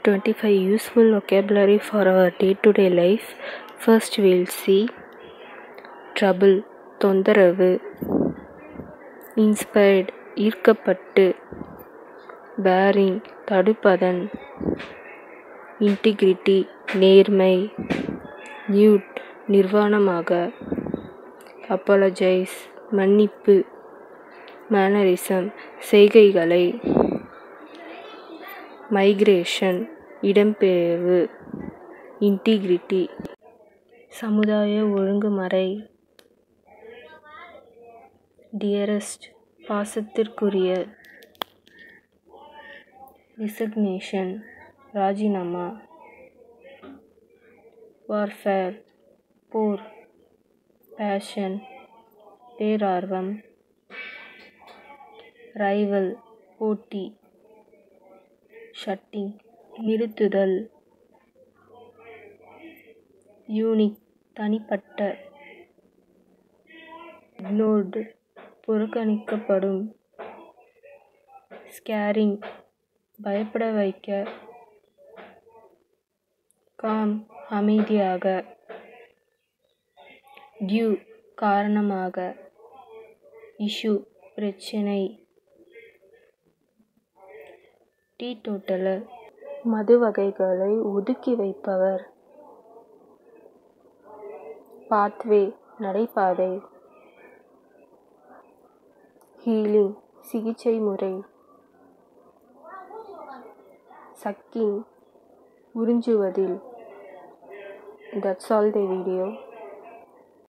25 useful vocabulary for our day-to-day life. First, we'll see trouble, தொந்தரவு inspired, ஈர்க்கப்பட்டு bearing, தடுப்பதன் integrity, நேர்மை nude, நிர்வாணமாக apologize, மன்னிப்பு மேனரிசம் செய்கைகளை மைக்ரேஷன் இடம்பெயர்வு இன்டிகிரிட்டி சமுதாய ஒழுங்குமுறை டியரஸ்ட் பாசத்திற்குரிய ரிசக்னேஷன் ராஜினாமா வார்ஃபேர் போர் பேஷன் பேரார்வம் ரைவல் போட்டி ஷட்டிங் நிறுத்துதல் யூனிக் தனிப்பட்ட இக்னோர்டு புறக்கணிக்கப்படும் ஸ்கேரிங் பயப்பட வைக்க காம் அமைதியாக டியூ காரணமாக இஷ்யூ பிரச்சினை டீடோட்டலர் மது வகைகளை ஒதுக்கி வைப்பவர் பாத்வே நடைபாதை ஹீலிங் சிகிச்சை முறை சக்கிங் உறிஞ்சுவதில் தட்ஸ் ஆல் த வீடியோ